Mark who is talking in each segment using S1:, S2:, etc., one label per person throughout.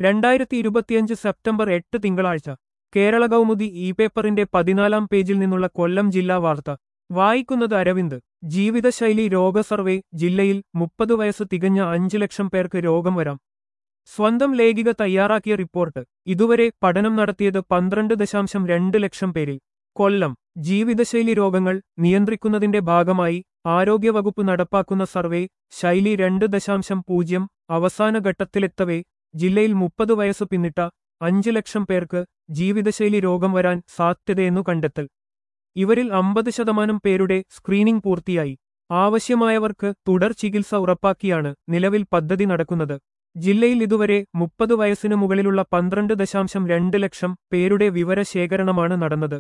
S1: രണ്ടായിരത്തി ഇരുപത്തിയഞ്ച് സെപ്റ്റംബർ എട്ട് തിങ്കളാഴ്ച കേരള കൗമുദി ഇ പേപ്പറിന്റെ പതിനാലാം പേജിൽ നിന്നുള്ള കൊല്ലം ജില്ലാ വാർത്ത വായിക്കുന്നത് അരവിന്ദ് ജീവിതശൈലി രോഗ സർവേ ജില്ലയിൽ മുപ്പത് വയസ്സ് തികഞ്ഞ അഞ്ച് ലക്ഷം പേർക്ക് രോഗം വരാം സ്വന്തം ലേഖിക തയ്യാറാക്കിയ റിപ്പോർട്ട് ഇതുവരെ പഠനം നടത്തിയത് പന്ത്രണ്ട് ദശാംശം രണ്ട് ലക്ഷം പേരിൽ കൊല്ലം ജീവിതശൈലി രോഗങ്ങൾ നിയന്ത്രിക്കുന്നതിന്റെ ഭാഗമായി ആരോഗ്യവകുപ്പ് നടപ്പാക്കുന്ന സർവേ ശൈലി രണ്ട് ദശാംശം പൂജ്യം അവസാന ഘട്ടത്തിലെത്തവേ ജില്ലയിൽ മുപ്പത് വയസ്സ് പിന്നിട്ട അഞ്ച് ലക്ഷം പേർക്ക് ജീവിതശൈലി രോഗം വരാൻ സാധ്യതയെന്നു കണ്ടെത്തൽ ഇവരിൽ അമ്പത് ശതമാനം പേരുടെ സ്ക്രീനിംഗ് പൂർത്തിയായി ആവശ്യമായവർക്ക് തുടർ ചികിത്സ ഉറപ്പാക്കിയാണ് നിലവിൽ പദ്ധതി നടക്കുന്നത് ജില്ലയിൽ ഇതുവരെ മുപ്പത് വയസ്സിനു മുകളിലുള്ള പന്ത്രണ്ട് ദശാംശം രണ്ട് ലക്ഷം പേരുടെ വിവരശേഖരണമാണ് നടന്നത്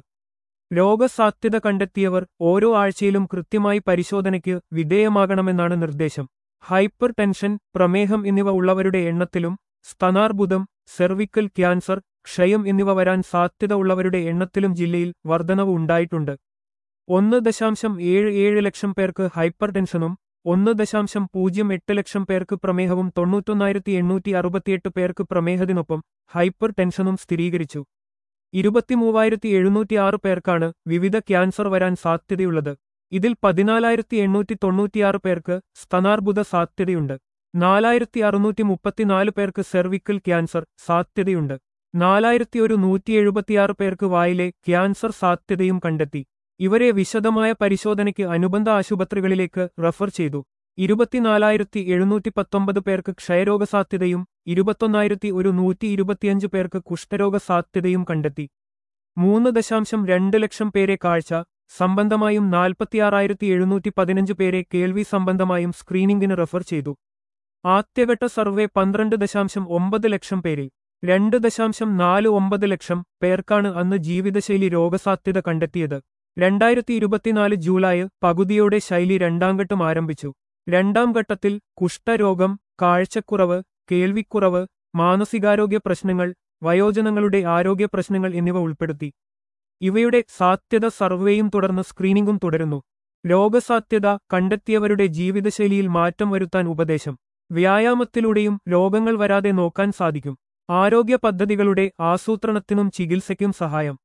S1: രോഗസാധ്യത കണ്ടെത്തിയവർ ഓരോ ആഴ്ചയിലും കൃത്യമായി പരിശോധനയ്ക്ക് വിധേയമാകണമെന്നാണ് നിർദ്ദേശം ഹൈപ്പർ ടെൻഷൻ പ്രമേഹം എന്നിവ ഉള്ളവരുടെ എണ്ണത്തിലും സ്തനാർബുദം സെർവിക്കൽ ക്യാൻസർ ക്ഷയം എന്നിവ വരാൻ സാധ്യത ഉള്ളവരുടെ എണ്ണത്തിലും ജില്ലയിൽ വർധനവ് ഉണ്ടായിട്ടുണ്ട് ഒന്ന് ദശാംശം ഏഴ് ഏഴ് ലക്ഷം പേർക്ക് ഹൈപ്പർ ടെൻഷനും ഒന്ന് ദശാംശം പൂജ്യം എട്ട് ലക്ഷം പേർക്ക് പ്രമേഹവും തൊണ്ണൂറ്റൊന്നായിരത്തി എണ്ണൂറ്റി അറുപത്തിയെട്ട് പേർക്ക് പ്രമേഹത്തിനൊപ്പം ഹൈപ്പർ ടെൻഷനും സ്ഥിരീകരിച്ചു ഇരുപത്തിമൂവായിരത്തി എഴുന്നൂറ്റിയാറ് പേർക്കാണ് വിവിധ ക്യാൻസർ വരാൻ സാധ്യതയുള്ളത് ഇതിൽ പതിനാലായിരത്തി എണ്ണൂറ്റി തൊണ്ണൂറ്റിയാറ് പേർക്ക് സ്തനാർബുദ സാധ്യതയുണ്ട് നാലായിരത്തി അറുന്നൂറ്റി മുപ്പത്തിനാല് പേർക്ക് സെർവിക്കൽ ക്യാൻസർ സാധ്യതയുണ്ട് നാലായിരത്തി ഒരു നൂറ്റി എഴുപത്തിയാറ് പേർക്ക് വായിലെ ക്യാൻസർ സാധ്യതയും കണ്ടെത്തി ഇവരെ വിശദമായ പരിശോധനയ്ക്ക് അനുബന്ധ ആശുപത്രികളിലേക്ക് റഫർ ചെയ്തു ഇരുപത്തിനാലായിരത്തി എഴുന്നൂറ്റി പത്തൊമ്പത് പേർക്ക് ക്ഷയരോഗ സാധ്യതയും ഇരുപത്തൊന്നായിരത്തി ഒരു നൂറ്റി ഇരുപത്തിയഞ്ച് പേർക്ക് കുഷ്ഠരോഗ സാധ്യതയും കണ്ടെത്തി മൂന്ന് ദശാംശം രണ്ട് ലക്ഷം പേരെ കാഴ്ച സംബന്ധമായും നാൽപ്പത്തിയാറായിരത്തി എഴുന്നൂറ്റി പതിനഞ്ച് പേരെ കേൾവി സംബന്ധമായും സ്ക്രീനിംഗിന് റഫർ ചെയ്തു ആദ്യഘട്ട സർവേ പന്ത്രണ്ട് ദശാംശം ഒമ്പത് ലക്ഷം പേരിൽ രണ്ട് ദശാംശം നാല് ഒമ്പത് ലക്ഷം പേർക്കാണ് അന്ന് ജീവിതശൈലി രോഗസാധ്യത കണ്ടെത്തിയത് രണ്ടായിരത്തി ഇരുപത്തിനാല് ജൂലൈ പകുതിയോടെ ശൈലി രണ്ടാം ഘട്ടം ആരംഭിച്ചു രണ്ടാം ഘട്ടത്തിൽ കുഷ്ഠരോഗം കാഴ്ചക്കുറവ് കേൾവിക്കുറവ് മാനസികാരോഗ്യ പ്രശ്നങ്ങൾ വയോജനങ്ങളുടെ ആരോഗ്യ പ്രശ്നങ്ങൾ എന്നിവ ഉൾപ്പെടുത്തി ഇവയുടെ സാധ്യത സർവേയും തുടർന്ന് സ്ക്രീനിംഗും തുടരുന്നു രോഗസാധ്യത കണ്ടെത്തിയവരുടെ ജീവിതശൈലിയിൽ മാറ്റം വരുത്താൻ ഉപദേശം വ്യായാമത്തിലൂടെയും രോഗങ്ങൾ വരാതെ നോക്കാൻ സാധിക്കും ആരോഗ്യ പദ്ധതികളുടെ ആസൂത്രണത്തിനും ചികിത്സയ്ക്കും സഹായം